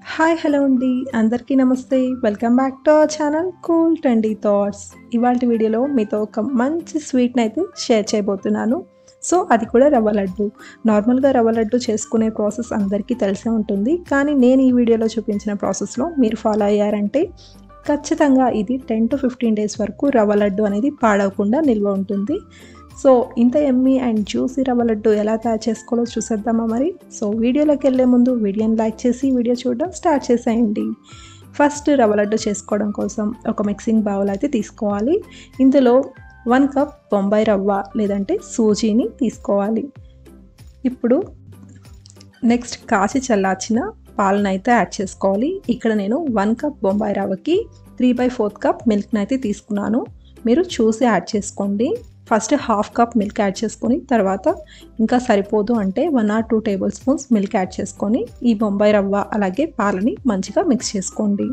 hi hello అండి అందరికీ నమస్తే welcome back to our channel cool trendy thoughts ఇవాళ వీడియోలో మీతో ఒక మంచి స్వీట్ని అయితే షేర్ చేయబోతున్నాను సో అది కూడా రవ్వ లడ్డు నార్మల్గా రవ్వ లడ్డు చేసుకునే ప్రాసెస్ అందరికీ తెలిసే ఉంటుంది కానీ నేను ఈ వీడియోలో చూపించిన ప్రాసెస్లో మీరు ఫాలో అయ్యారంటే ఖచ్చితంగా ఇది టెన్ టు ఫిఫ్టీన్ డేస్ వరకు రవ్వ లడ్డు అనేది పాడవకుండా నిల్వ ఉంటుంది సో ఇంత ఎమ్మీ అండ్ జ్యూసీ రవ్వ లడ్డు ఎలా తయారు చేసుకోవాలో చూసేద్దామా మరి సో వీడియోలోకి వెళ్ళే ముందు వీడియోని లైక్ చేసి వీడియో చూడడం స్టార్ట్ చేసేయండి ఫస్ట్ రవ్వ లడ్డు చేసుకోవడం కోసం ఒక మిక్సింగ్ బౌల్ అయితే తీసుకోవాలి ఇందులో వన్ కప్ బొంబాయి రవ్వ లేదంటే సూజీని తీసుకోవాలి ఇప్పుడు నెక్స్ట్ కాచి చల్లార్చిన పాలను అయితే యాడ్ చేసుకోవాలి ఇక్కడ నేను వన్ కప్ బొంబాయి రవ్వకి త్రీ బై ఫోర్త్ కప్ మిల్క్ని అయితే తీసుకున్నాను మీరు చూసి యాడ్ చేసుకోండి first half cup milk add చేసుకొని తర్వాత ఇంకా సరిపోదు అంటే one or two table spoons milk add చేసుకొని ఈ బొంబాయి రవ్వ అలాగే పాలని మంచిగా మిక్స్ చేసుకోండి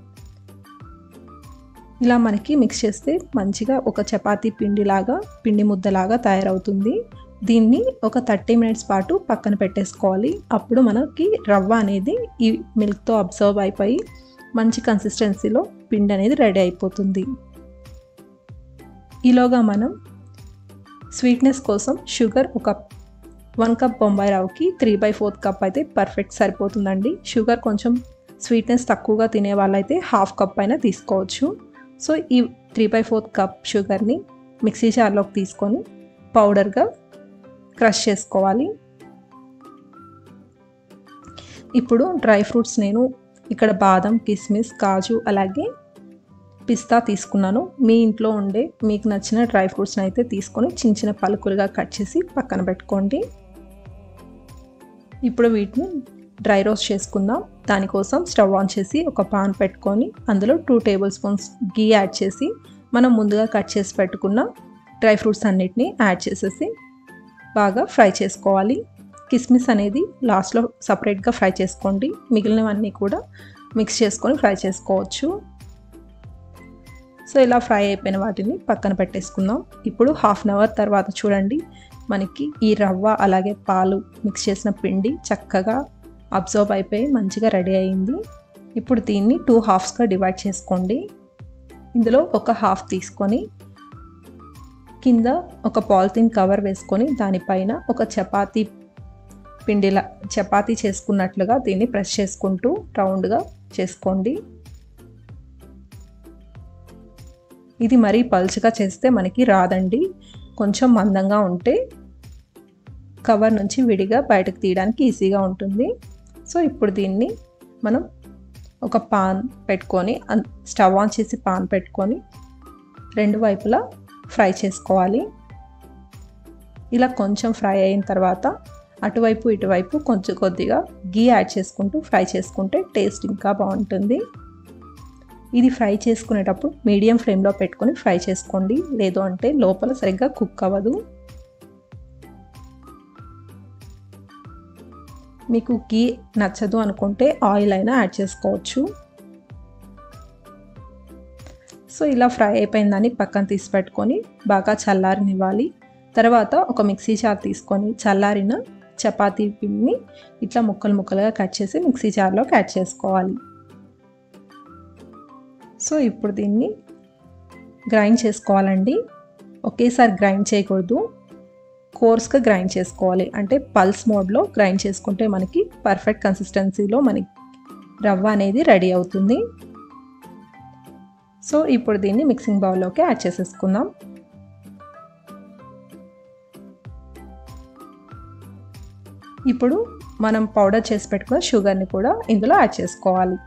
ఇలా మనకి మిక్స్ చేస్తే మంచిగా ఒక చపాతీ పిండిలాగా పిండి ముద్దలాగా తయారవుతుంది దీన్ని ఒక థర్టీ మినిట్స్ పాటు పక్కన పెట్టేసుకోవాలి అప్పుడు మనకి రవ్వ అనేది ఈ మిల్క్తో అబ్జర్వ్ అయిపోయి మంచి కన్సిస్టెన్సీలో పిండి అనేది రెడీ అయిపోతుంది ఈలోగా మనం స్వీట్నెస్ కోసం షుగర్ ఒక వన్ కప్ బొంబాయి రవ్వకి త్రీ బై ఫోర్త్ కప్ అయితే పర్ఫెక్ట్ సరిపోతుందండి షుగర్ కొంచెం స్వీట్నెస్ తక్కువగా తినే వాళ్ళైతే హాఫ్ కప్ అయినా తీసుకోవచ్చు సో ఈ త్రీ బై ఫోర్త్ కప్ షుగర్ని మిక్సీ జార్లోకి తీసుకొని పౌడర్గా క్రష్ చేసుకోవాలి ఇప్పుడు డ్రై ఫ్రూట్స్ నేను ఇక్కడ బాదం కిస్మిస్ కాజు అలాగే పిస్తా తీసుకున్నాను మీ ఇంట్లో ఉండే మీకు నచ్చిన డ్రై ఫ్రూట్స్ని అయితే తీసుకొని చిన్న చిన్న పలుకులుగా కట్ చేసి పక్కన పెట్టుకోండి ఇప్పుడు వీటిని డ్రై రోస్ట్ చేసుకుందాం దానికోసం స్టవ్ ఆన్ చేసి ఒక పాన్ పెట్టుకొని అందులో టూ టేబుల్ స్పూన్స్ గీ యాడ్ చేసి మనం ముందుగా కట్ చేసి పెట్టుకున్న డ్రై ఫ్రూట్స్ అన్నిటిని యాడ్ చేసేసి బాగా ఫ్రై చేసుకోవాలి కిస్మిస్ అనేది లాస్ట్లో సపరేట్గా ఫ్రై చేసుకోండి మిగిలినవన్నీ కూడా మిక్స్ చేసుకొని ఫ్రై చేసుకోవచ్చు సో ఇలా ఫ్రై అయిపోయిన వాటిని పక్కన పెట్టేసుకుందాం ఇప్పుడు హాఫ్ అన్ అవర్ తర్వాత చూడండి మనకి ఈ రవ్వ అలాగే పాలు మిక్స్ చేసిన పిండి చక్కగా అబ్జర్వ్ అయిపోయి మంచిగా రెడీ అయింది ఇప్పుడు దీన్ని టూ హాఫ్స్గా డివైడ్ చేసుకోండి ఇందులో ఒక హాఫ్ తీసుకొని కింద ఒక పాలిథిన్ కవర్ వేసుకొని దానిపైన ఒక చపాతీ పిండిలా చపాతీ చేసుకున్నట్లుగా దీన్ని ప్రెస్ చేసుకుంటూ రౌండ్గా చేసుకోండి ఇది మరీ పలుచగా చేస్తే మనకి రాదండి కొంచెం మందంగా ఉంటే కవర్ నుంచి విడిగా బయటకు తీయడానికి ఈజీగా ఉంటుంది సో ఇప్పుడు దీన్ని మనం ఒక పాన్ పెట్టుకొని స్టవ్ ఆన్ చేసి పాన్ పెట్టుకొని రెండు వైపులా ఫ్రై చేసుకోవాలి ఇలా కొంచెం ఫ్రై అయిన తర్వాత అటువైపు ఇటువైపు కొంచెం కొద్దిగా గీ యాడ్ చేసుకుంటూ ఫ్రై చేసుకుంటే టేస్ట్ ఇంకా బాగుంటుంది ఇది ఫ్రై చేసుకునేటప్పుడు మీడియం ఫ్లేమ్లో పెట్టుకొని ఫ్రై చేసుకోండి లేదు అంటే లోపల సరిగ్గా కుక్ అవ్వదు మీకు గీ నచ్చదు అనుకుంటే ఆయిల్ అయినా యాడ్ చేసుకోవచ్చు సో ఇలా ఫ్రై అయిపోయిందని పక్కన తీసి పెట్టుకొని బాగా చల్లారనివ్వాలి తర్వాత ఒక మిక్సీ జార్ తీసుకొని చల్లారిన చపాతీ పిండిని ఇట్లా ముక్కలు ముక్కలుగా కట్ చేసి మిక్సీ జార్లోకి యాడ్ చేసుకోవాలి సో ఇప్పుడు దీన్ని గ్రైండ్ చేసుకోవాలండి ఒకేసారి గ్రైండ్ చేయకూడదు కోర్స్గా గ్రైండ్ చేసుకోవాలి అంటే పల్స్ మోడ్లో గ్రైండ్ చేసుకుంటే మనకి పర్ఫెక్ట్ కన్సిస్టెన్సీలో మనకి రవ్వ అనేది రెడీ అవుతుంది సో ఇప్పుడు దీన్ని మిక్సింగ్ బౌల్లోకి యాడ్ చేసేసుకుందాం ఇప్పుడు మనం పౌడర్ చేసి పెట్టుకున్న షుగర్ని కూడా ఇందులో యాడ్ చేసుకోవాలి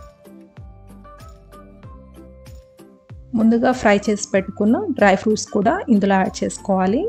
ముందుగా ఫ్రై చేసి పెట్టుకున్న డ్రై ఫ్రూట్స్ కూడా ఇందులో యాడ్ చేసుకోవాలి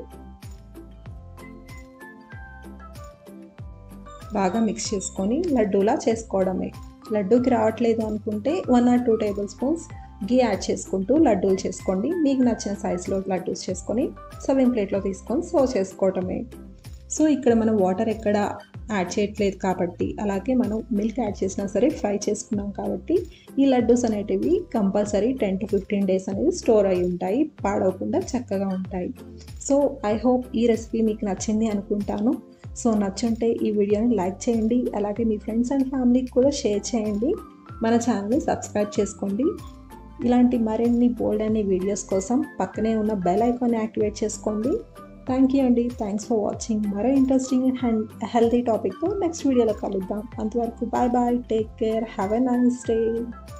బాగా మిక్స్ చేసుకొని లడ్డూలా చేసుకోవడమే లడ్డూకి రావట్లేదు అనుకుంటే one or two table spoons గీ యాడ్ చేసుకుంటూ లడ్డూలు చేసుకోండి మీకు నచ్చిన సైజులో లడ్డూస్ చేసుకొని సర్వింగ్ ప్లేట్లో తీసుకొని సర్వ్ చేసుకోవటమే సో ఇక్కడ మనం వాటర్ ఎక్కడ యాడ్ చేయట్లేదు కాబట్టి అలాగే మనం మిల్క్ యాడ్ చేసినా సరే ఫ్రై చేసుకున్నాం కాబట్టి ఈ లడ్డూస్ అనేటివి compulsory ten to fifteen days అనేది స్టోర్ అయి ఉంటాయి పాడవకుండా చక్కగా ఉంటాయి సో ఐ హోప్ ఈ రెసిపీ మీకు నచ్చింది అనుకుంటాను సో నచ్చుంటే ఈ వీడియోని లైక్ చేయండి అలాగే మీ ఫ్రెండ్స్ అండ్ ఫ్యామిలీకి కూడా షేర్ చేయండి మన ఛానల్ని సబ్స్క్రైబ్ చేసుకోండి ఇలాంటి మరిన్ని బోల్డ్ అనే వీడియోస్ కోసం పక్కనే ఉన్న బెల్ ఐకాన్ యాక్టివేట్ చేసుకోండి థ్యాంక్ యూ అండి థ్యాంక్స్ ఫర్ వాచింగ్ మరో ఇంట్రెస్టింగ్ అండ్ హెల్తీ టాపిక్తో నెక్స్ట్ వీడియోలో కలుద్దాం అంతవరకు bye bye take care have a nice day